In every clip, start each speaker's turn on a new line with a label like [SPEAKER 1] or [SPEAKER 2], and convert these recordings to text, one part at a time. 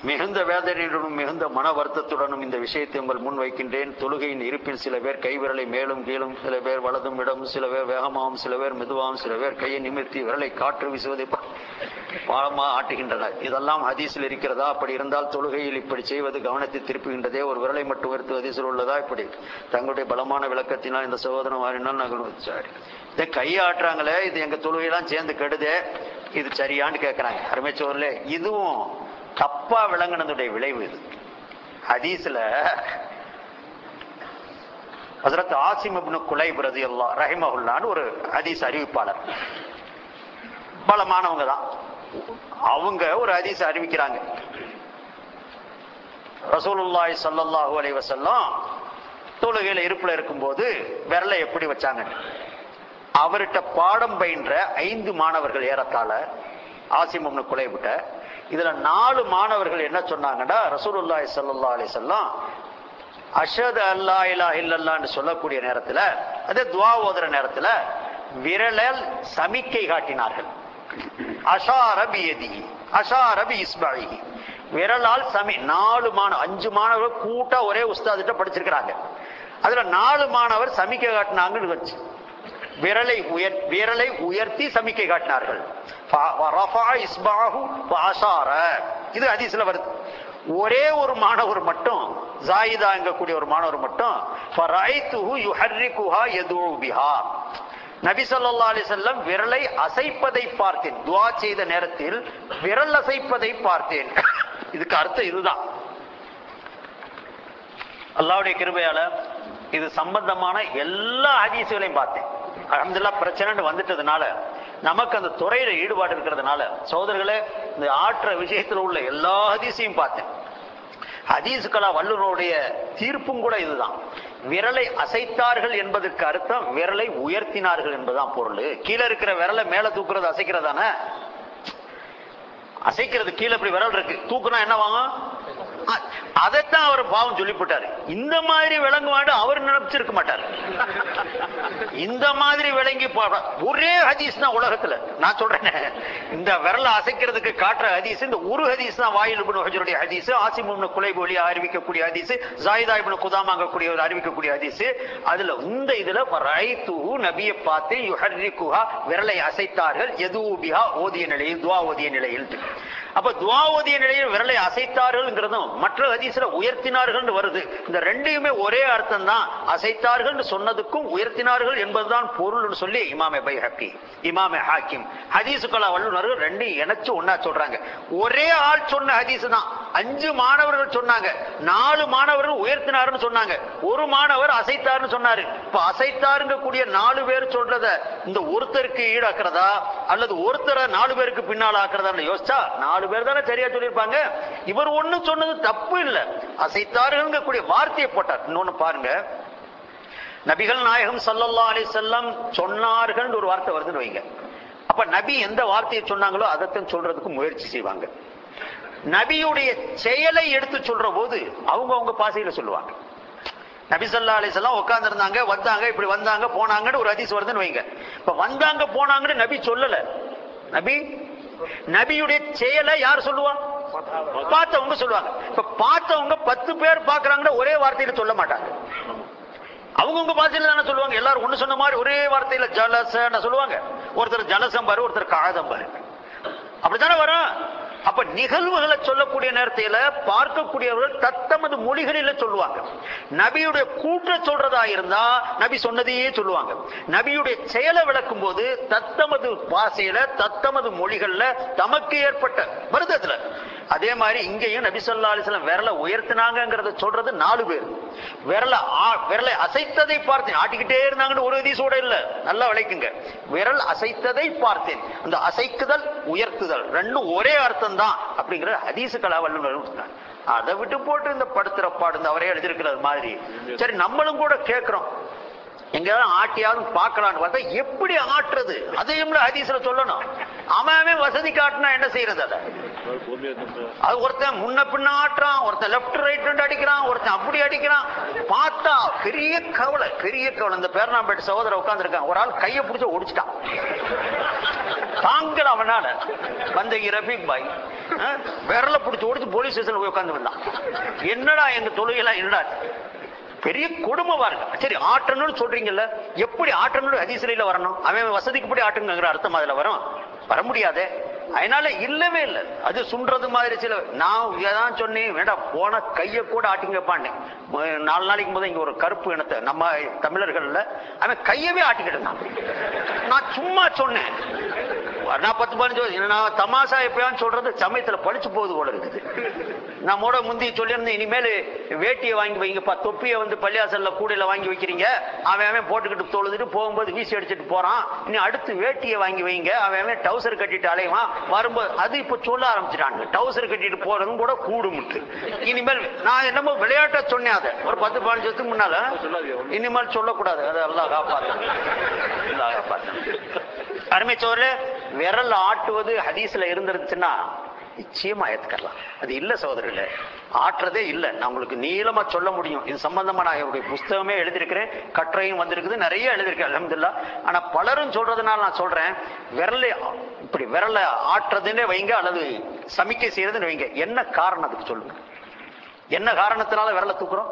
[SPEAKER 1] மிகுந்த வேதனையுடனும் மிகுந்த மன வருத்தத்துடனும் இந்த விஷயத்தை உங்கள் முன் வைக்கின்றேன் தொழுகையின் இருப்பின் சில பேர் கைவிரலை மேலும் கீழும் சில பேர் வலதும் இடம் சில பேர் வேகமாகவும் சில பேர் மெதுவாகவும் சில பேர் கையை நிமிர்த்தி விரலை காற்று வீசுவதை பா- பாலமா ஆட்டுகின்றனர் இதெல்லாம் ஹதீஸில் இருக்கிறதா அப்படி இருந்தால் தொழுகையில் இப்படி செய்வது கவனத்தை திருப்புகின்றதே ஒரு விரலை மட்டும் உயர்த்து ஹதீஸில் உள்ளதா இப்படி தங்களுடைய பலமான விளக்கத்தினால் இந்த சகோதரன் வாரினால் நாங்கள் சரி இதை கையை ஆட்டுறாங்களே இது எங்க தொழுகையெல்லாம் சேர்ந்து கெடுதே இது சரியான்னு கேட்கறாங்க அருமைச்சோர்ல இதுவும் தப்பா விளங்குனதுடைய விளைவு இது ஹதீஸ்ல ஹசரத் ஆசிம் இப்னு குலைப் ரலியல்லாஹு ரஹிமஹுல்லான்னு ஒரு ஹதீஸ் அறிவிப்பாளர் பலமானவங்க தான் அவங்க ஒரு ஹதீஸ் அறிவிக்கிறாங்க ரசூலுல்லாஹி ஸல்லல்லாஹு அலைஹி வஸல்லம் தொழுகையில இருப்புல இருக்கும்போது விரலை எப்படி வச்சாங்க அவர்கிட்ட பாடம் பயின்ற ஐந்து மாணவர்கள் ஏறத்தாழ ஆசிம் இப்னு குலைபிட்ட இதுல நாலு மாணவர்கள் என்ன சொன்னாங்கன்னா ரசூலுல்லாஹி ஸல்லல்லாஹு அலைஹி வஸல்லம் அஷது அல்லா இலா இல்லல்லான்னு சொல்லக்கூடிய நேரத்துல அதே துவா ஓதுற நேரத்துல விரலால் சமிக்கை காட்டினார்கள் அஷார பியதி அஷார பி இஸ்பாயி விரலால் சமி நாலு மாணவ அஞ்சு மாணவர்கள் கூட்டா ஒரே உஸ்தாதிட்ட படிச்சிருக்கிறாங்க அதுல நாலு மாணவர் சமிக்கை காட்டினாங்கன்னு வச்சு விரலை உயர் விரலை உயர்த்தி சமிக்கை காட்டினார்கள் ஃப- வ- ரஃபா இஸ்பாஹு வ அஷார. இது ஹதீஸ்ல வருது ஒரே ஒரு மாணவர் மட்டும் ஜாயிதா எங்கக்கூடிய ஒரு மாணவர் மட்டும் ஃபரைத்துஹு யுஹர்ரிகுஹா யதுஉ பிஹா நபி ஸல்லல்லாஹு அலைஹி வஸல்லம் விரலை அசைப்பதை பார்த்தேன் துஆ செய்த நேரத்தில் விரல் அசைப்பதை பார்த்தேன் இதுக்கு அர்த்தம் இதுதான் அல்லாஹ்வுடைய கிருபையால இது சம்பந்தமான எல்லா ஹதீசுகளையும் பார்த்தேன் அல்ஹம்துலில்லாஹ் பிரச்சனைன்னு வந்துட்டதுனால நமக்கு அந்த துறையில ஈடுபாடு இருக்கிறதுனால சகோதரர்களே இந்த ஆற்ற விஷயத்துல உள்ள எல்லா ஹதீஸையும் பார்த்தேன் ஹதீசுகளா வல்லுநருடைய தீர்ப்பும் கூட இதுதான் விரலை அசைத்தார்கள் என்பதற்கு அர்த்தம் விரலை உயர்த்தினார்கள் என்பதுதான் பொருள் கீழே இருக்கிற விரலை மேல தூக்குறது அசைக்கிறதானே அசைக்கிறது கீழே இப்படி விரல் இருக்கு தூக்குனா என்ன வாங்கும் அ- அதைத்தான் அவர் பாவம் சொல்லி போட்டாரு இந்த மாதிரி விளங்குவாண்டு அவர் நினைச்சிருக்க மாட்டார் இந்த மாதிரி விளங்கி பா- ஒரே ஹதீஸ் தான் உலகத்துல நான் சொல்றேன் இந்த விரல அசைக்கிறதுக்கு காட்டுற ஹதீஸ் இந்த ஒரு ஹதீஸ் தான் வாயில் இப்னு ஹஜருடைய ஹதீஸ் ஆசிம் இப்னு குலைப் ஒலி அறிவிக்கக்கூடிய ஹதீஸ் ஜாயிதா இப்னு குதாமாங்கக்கூடிய ஒரு அறிவிக்கக்கூடிய ஹதீஸ் அதுல இந்த இதுல ரைத்து நபியை பார்த்து யுஹர்ரிகுஹா விரலை அசைத்தார்கள் எதுபிஹா ஓதிய நிலையில் துவா ஓதிய நிலையில் அப்ப துவா ஓதிய நிலையில் விரலை அசைத்தார்கள்ங்கிறதும் மற்ற ஹதீஸ்ல உயர்த்தினார்கள் வருது இந்த ரெண்டையுமே ஒரே அர்த்தம் தான் அசைத்தார்கள் சொன்னதுக்கும் உயர்த்தினார்கள் என்பதுதான் பொருள்னு சொல்லி இமாமே பை ஹக்கி இமாமே ஹாக்கிம் ஹதீசுக்களா வல்லுநர்கள் ரெண்டையும் இணைச்சு ஒன்னா சொல்றாங்க ஒரே ஆள் சொன்ன ஹதீஸ் தான் அஞ்சு மாணவர்கள் சொன்னாங்க நாலு மாணவர்கள் உயர்த்தினாருன்னு சொன்னாங்க ஒரு மாணவர் அசைத்தாருன்னு சொன்னாரு இப்ப அசைத்தாருங்க கூடிய நாலு பேர் சொல்றத இந்த ஒருத்தருக்கு ஈடாக்குறதா அல்லது ஒருத்தரை நாலு பேருக்கு பின்னால் ஆக்குறதான்னு யோசிச்சா நாலு பேர் தானே சரியா சொல்லியிருப்பாங்க இவர் ஒண்ணு சொன்னது தப்பு இல்ல அசைத்தாருங்க கூடிய வார்த்தையை போட்டார் இன்னொன்னு பாருங்க நபிகள் நாயகம் ஸல்லல்லாஹு அலைஹி வஸல்லம் சொன்னார்கள் ஒரு வார்த்தை வருதுன்னு வைங்க அப்ப நபி எந்த வார்த்தையை சொன்னாங்களோ அதைத்தான் சொல்றதுக்கு முயற்சி செய்வாங்க நபியுடைய செயலை எடுத்து சொல்ற போது அவங்க அவங்க பாசையில சொல்லுவாங்க நபி ஸல்லல்லாஹு அலைஹி வஸல்லம் உட்கார்ந்து இருந்தாங்க வந்தாங்க இப்படி வந்தாங்க போனாங்கன்னு ஒரு ஹதீஸ் வருதுன்னு வைங்க இப்ப வந்தாங்க போனாங்கன்னு நபி சொல்லல நபி நபியுடைய செயலை யார் சொல்லுவா பார்த்தவங்க சொல்லுவாங்க இப்ப பார்த்தவங்க பத்து பேர் பாக்குறாங்கன்னா ஒரே வார்த்தையில சொல்ல மாட்டாங்க அவங்கவுங்க பாஷையில தானே சொல்லுவாங்க எல்லாரும் ஒண்ணு சொன்ன மாதிரி ஒரே வார்த்தையில ஜலசன்னு சொல்லுவாங்க ஒருத்தர் ஜலசம் பாரு ஒருத்தர் காதம் பாரு அப்படித்தானே வரும் அப்ப நிகழ்வுகளை சொல்லக்கூடிய நேரத்தில பார்க்கக்கூடியவர்கள் தத்தமது மொழிகளில சொல்லுவாங்க நபியுடைய கூற்ற சொல்றதா இருந்தா நபி சொன்னதையே சொல்லுவாங்க நபியுடைய செயலை விளக்கும் போது தத்தமது பாசையில தத்தமது மொழிகள்ல தமக்கு ஏற்பட்ட வருதத்துல அதே மாதிரி இங்கேயும் நபி சொல்லா அலிஸ்லாம் விரலை உயர்த்தினாங்கிறத சொல்றது நாலு பேர் விரல விரலை அசைத்ததை பார்த்தேன் ஆட்டிக்கிட்டே இருந்தாங்கன்னு ஒரு ஹதீஸோட இல்ல நல்லா விளைக்குங்க விரல் அசைத்ததை பார்த்தேன் அந்த அசைக்குதல் உயர்த்துதல் ரெண்டும் ஒரே அர்த்தம் தான் அப்படிங்கிற ஹதீசுகளா வல்லுநரும் சொன்னாங்க. அதை விட்டு போட்டு இந்த படுத்துற பாடு இந்த அவரே எழுதியிருக்கிறது மாதிரி சரி நம்மளும் கூட கேட்கிறோம் எங்கேயாவது ஆட்டியாவது பார்க்கலான்னு பார்த்தா எப்படி ஆட்டுறது அதையும் ஹதீஸ்ல சொல்லணும் அவன் அவன் வசதி காட்டினா என்ன செய்யறது அதை அது ஒருத்தன் முன்ன பின்ன ஆட்டுறான் ஒருத்தன் லெப்ட் ரைட் அடிக்கிறான் ஒருத்தன் அப்படி அடிக்கிறான் பார்த்தா பெரிய கவலை பெரிய கவலை இந்த பேர்னாம்பேட்டு சகோதரர் உட்கார்ந்துருக்கான் ஒரு ஆள் கையை பிடிச்சி ஒடிச்சிட்டான் தாங்கல அவனால வந்த ரஃபீக் பாய் ஆ, விரல பிடிச்சி ஓடிச்சு போலீஸ் ஸ்டேஷன்ல போய் உட்கார்ந்து வந்தான் என்னடா எங்க தொழுகைலாம் என்னடா பெரிய கொடுமைவா இருக்கு சரி ஆட்டணும்னு சொல்றீங்கல்ல எப்படி ஆட்டணும் ஹதீஸ்ல வரணும் அவன் வசதிக்குப்படி ஆட்டுங்கிற அர்த்தம் அதுல வரும் வர முடியாதே அதனால இல்லவே இல்லை அது சுன்றது மாதிரி சில நான் ஏதான் சொன்னேன் வேண்டாம் போன கைய கூட ஆட்டிங்கப்பான்னு ம- நாலு நாளைக்கு முதல் இங்க ஒரு கருப்பு இனத்தை நம்ம தமிழர்கள்ல அவன் கையவே ஆட்டிக்கிட்டு இருந்தான் நான் சும்மா சொன்னேன் நான் பத்து பதினஞ்சு வருஷம் நான் தமாஷா எப்பயான்னு சொல்றது சமயத்துல பழிச்சு போகுது போல இருக்குது நம்மோட முந்தி சொல்லியிருந்தேன் இனிமேல் வேட்டியை வாங்கி வைங்கப்பா தொப்பியை வந்து பள்ளியாசல்ல கூடையில வாங்கி வைக்கிறீங்க அவன் அவன் போட்டுக்கிட்டு தொழுதுட்டு போகும்போது வீசி அடிச்சிட்டு போறான் இனி அடுத்து வேட்டியை வாங்கி வைங்க அவன் அவன் டவுசர் கட்டிட்டு அலைவான் வரும்போது அது இப்ப சொல்ல ஆரம்பிச்சிட்டாங்க டவுசர் கட்டிட்டு போறதும் கூட கூடுமுட்டு இனிமேல் நான் என்னமோ விளையாட்டா சொன்னேன் அதை ஒரு பத்து பதினஞ்சு வருஷத்துக்கு முன்னால இனிமேல் சொல்லக்கூடாது அதை எல்லாம் காப்பாத்தான் எல்லாம் காப்பாத்தான் அருமை சோறு விரல் ஆட்டுவது ஹதீஸ்ல இருந்துருச்சுன்னா நிச்சயமா ஏத்துக்கலாம் அது இல்ல சகோதரர்களே ஆட்டுறதே இல்ல நான் உங்களுக்கு நீளமா சொல்ல முடியும் இது சம்பந்தமா நான் என்னுடைய புஸ்தகமே எழுதியிருக்கிறேன் கட்டுரையும் வந்திருக்குது நிறைய எழுதியிருக்கேன் அலமதுல்லா ஆனா பலரும் சொல்றதுனால நான் சொல்றேன் விரலை இப்படி விரலை ஆட்டுறதுன்னே வைங்க அல்லது சமிக்கை செய்யறதுன்னு வைங்க என்ன காரணம் அதுக்கு சொல்லுங்க என்ன காரணத்தினால விரலை தூக்குறோம்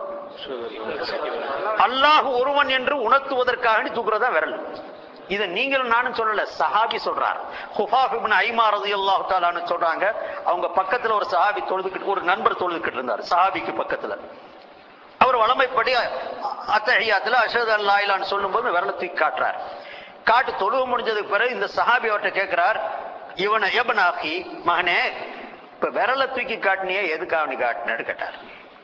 [SPEAKER 1] அல்லாஹ் ஒருவன் என்று உணர்த்துவதற்காக தூக்குறதா விரல் இதை நீங்களும் நானும் சொல்லல சஹாபி சொல்றார் ஹுஃபாஃப் இப்னு ஐமா ரலியல்லாஹு தஆலான்னு சொல்றாங்க அவங்க பக்கத்துல ஒரு சஹாபி தொழுதுக்கிட்டு ஒரு நண்பர் தொழுதுக்கிட்டு இருந்தார் சஹாபிக்கு பக்கத்துல அவர் வளமைப்படி அத்தஹியாத்துல அஷஹது அல்லா இலான்னு சொல்லும்போது விரலை தூக்கி காட்டுறார் காட்டு தொழுவு முடிஞ்சதுக்கு பிறகு இந்த சஹாபி அவர்கிட்ட கேட்கிறார் இவனை எபனாகி மகனே இப்ப விரலை தூக்கி காட்டினியே எதுக்காக நீ காட்டினு கேட்டார்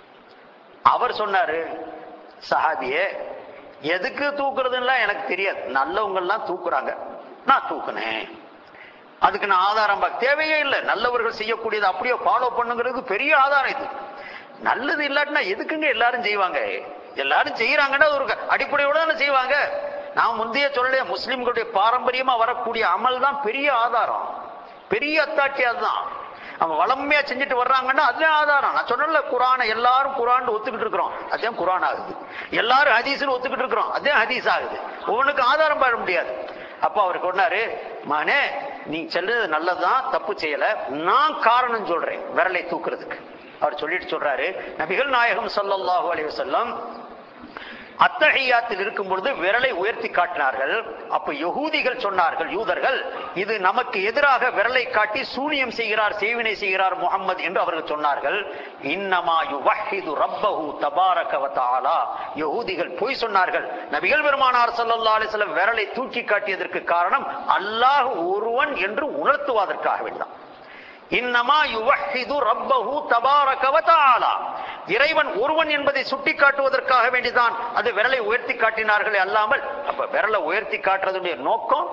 [SPEAKER 1] அவர் சொன்னாரு சஹாபியே எதுக்கு தூக்குறதுன்னா எனக்கு தெரியாது நல்லவங்க எல்லாம் தூக்குறாங்க நான் தூக்குனேன் அதுக்கு நான் ஆதாரம் பார்க்க தேவையே இல்லை நல்லவர்கள் செய்யக்கூடியது அப்படியே ஃபாலோ பண்ணுங்கிறதுக்கு பெரிய ஆதாரம் இது நல்லது இல்லாட்டினா எதுக்குங்க எல்லாரும் செய்வாங்க எல்லாரும் செய்யறாங்கன்னா ஒரு அடிப்படையோட தானே செய்வாங்க நான் முந்தைய சொல்லலையே முஸ்லிம்களுடைய பாரம்பரியமா வரக்கூடிய அமல் தான் பெரிய ஆதாரம் பெரிய அத்தாட்சி அதுதான் அவங்க வளமையா செஞ்சுட்டு வர்றாங்கன்னா அதுவே ஆதாரம் நான் சொன்னல குரானை எல்லாரும் குரான் ஒத்துக்கிட்டு இருக்கிறோம் அதே குரான் ஆகுது எல்லாரும் ஹதீஸ்னு ஒத்துக்கிட்டு இருக்கிறோம் அதே ஹதீஸ் ஆகுது ஒவ்வொன்றுக்கு ஆதாரம் பாட முடியாது அப்ப அவர் சொன்னாரு மகனே நீ செல்றது நல்லதுதான் தப்பு செய்யல நான் காரணம் சொல்றேன் விரலை தூக்குறதுக்கு அவர் சொல்லிட்டு சொல்றாரு நபிகள் நாயகம் ஸல்லல்லாஹு அலைஹி வஸல்லம் அத்தகையாத்தில் இருக்கும் பொழுது விரலை உயர்த்தி காட்டினார்கள் அப்ப யகூதிகள் சொன்னார்கள் யூதர்கள் இது நமக்கு எதிராக விரலை காட்டி சூனியம் செய்கிறார் செய்வினை செய்கிறார் முகம்மது என்று அவர்கள் சொன்னார்கள் இன்னமா யுவஹிது ரப்பஹு தபாரக வ தஆலா யகூதிகள் பொய் சொன்னார்கள் நபிகள் பெருமானார் ஸல்லல்லாஹு அலைஹி வஸல்லம் விரலை தூக்கி காட்டியதற்கு காரணம் அல்லாஹ் ஒருவன் என்று உணர்த்துவதற்காக வேண்டாம் இன்னமா யுவஹிது ரப்பஹு தபாரக வ தஆலா இறைவன் ஒருவன் என்பதை சுட்டிக்காட்டுவதற்காக வேண்டிதான் அது விரலை உயர்த்தி காட்டினார்களே அல்லாமல் அப்ப விரலை உயர்த்தி காட்டுறதுடைய நோக்கம்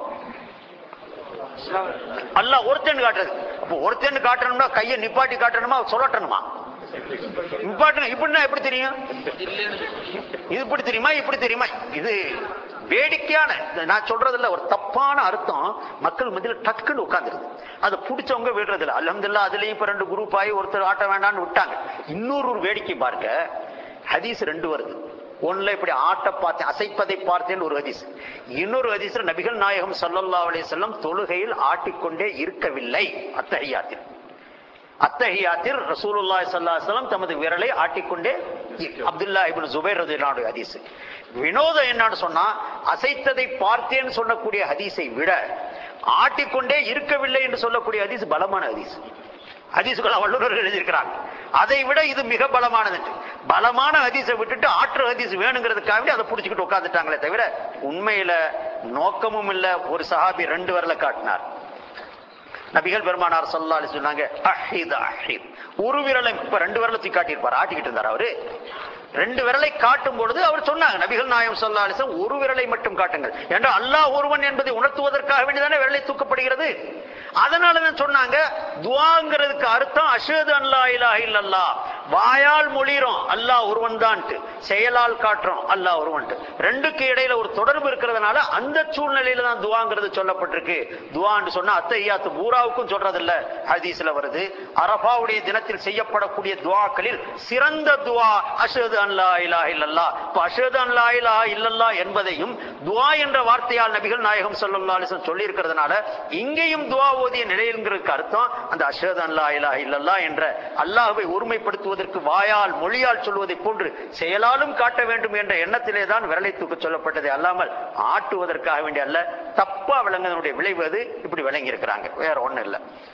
[SPEAKER 1] அல்லாஹ் ஒருத்தன் காட்டுறது அப்ப ஒருத்தன் காட்டணும்னா கையை நிப்பாட்டி காட்டணுமா சொல்லட்டணுமா நிப்பாட்டணும் இப்படின்னா எப்படி தெரியும் இது இப்படி தெரியுமா இப்படி தெரியுமா இது வேடிக்கையான இது நான் சொல்றது இல்ல ஒரு தப்பான அர்த்தம் மக்கள் மத்தியில டக்குன்னு உட்கார்ந்துருது அதை பிடிச்சவங்க விடுறது இல்ல அல்ஹம்துலில்லாஹ் அதுலயும் இப்ப ரெண்டு குரூப் ஆகி ஒருத்தர் ஆட்ட வேண்டாம்னு விட்டாங்க இன்னொரு ஒரு வேடிக்கை பாருங்க ஹதீஸ் ரெண்டு வருது ஒண்ணுல இப்படி ஆட்ட பார்த்தேன் அசைப்பதை பார்த்தேன் ஒரு ஹதீஸ் இன்னொரு ஹதீஸ்ல நபிகள் நாயகம் ஸல்லல்லாஹு அலைஹி வஸல்லம் தொழுகையில் ஆட்டிக்கொண்டே இருக்கவில்லை அத்தஹியாத்தில் அத்தஹியாத்தில் ரசூலுல்லாஹி ஸல்லல்லாஹு அலைஹி வஸல்லம் தமது விரலை ஆட்டிக்கொண்டே அப்துல்லா இப்னு ஜுபைர் ரலியல்லாஹு ஹதீஸ் வினோதம் என்னன்னு சொன்னா அசைத்ததை பார்த்தேன்னு சொல்லக்கூடிய ஹதீஸை விட ஆட்டிக்கொண்டே இருக்கவில்லை என்று சொல்லக்கூடிய ஹதீஸ் பலமான ஹதீஸ் ஹதீசுகள் வல்லுநர்கள் எழுதியிருக்கிறாங்க அதை விட இது மிக பலமானது பலமான ஹதீஸை விட்டுட்டு ஆற்று ஹதீஸ் வேணுங்கிறதுக்காக வேண்டி அதை புடிச்சுக்கிட்டு உட்காந்துட்டாங்களே தவிர உண்மையில நோக்கமும் இல்ல ஒரு சஹாபி ரெண்டு வரல காட்டினார் நபிகள் பெருமானார் சொல்லி சொன்னாங்க அஹித் அஹித் ஒரு விரலை இப்ப ரெண்டு விரலை தூக்கி காட்டியிருப்பார் ஆட்டிக்கிட்டு இருந்தார் அவரு ரெண்டு விரலை காட்டும் பொழுது அவர் சொன்னாங்க நபிகள் நாயம் சொல்லா ஒரு விரலை மட்டும் காட்டுங்கள் என்றால் அல்லாஹ் ஒருவன் என்பதை உணர்த்துவதற்காக வேண்டிதானே விரலை தூக்கப்படுகிறது அதனாலதான் சொன்னாங்க துவாங்கிறதுக்கு அர்த்தம் அஷது அல்லா இலா இல்லல்லா வாயால் மொழிறோம் அல்லாஹ் ஒருவன் தான் செயலால் காட்டுறோம் அல்லாஹ் ஒருவன் ரெண்டுக்கு இடையில ஒரு தொடர்பு இருக்கிறதுனால அந்த சூழ்நிலையில தான் துவாங்கிறது சொல்லப்பட்டிருக்கு துவான்னு சொன்னா அத்தையாத்து பூரா எல்லாவுக்கும் சொல்றது இல்ல ஹதீஸ்ல வருது அரபாவுடைய தினத்தில் செய்யப்படக்கூடிய துவாக்களில் சிறந்த துவா அஷது அல்லா இலா இல்லல்லா இப்ப அஷது அல்லா இலா இல்லல்லா என்பதையும் துவா என்ற வார்த்தையால் நபிகள் நாயகம் ஸல்லல்லாஹு அலைஹி வஸல்லம் சொல்லி இருக்கிறதுனால இங்கேயும் துவா ஓதிய நிலையில்ங்கிறதுக்கு அர்த்தம் அந்த அஷது அல்லா இலா இல்லல்லா என்ற அல்லாஹ்வை ஒருமைப்படுத்துவதற்கு வாயால் மொழியால் சொல்வதை போன்று செயலாலும் காட்ட வேண்டும் என்ற எண்ணத்திலே தான் விரலை தூக்க சொல்லப்பட்டது அல்லாமல் ஆட்டுவதற்காக வேண்டிய அல்ல தப்பா விளங்குவதனுடைய விளைவு அது இப்படி விளங்கி இருக்கிறாங்க வேற ஒண்ணும் இல்ல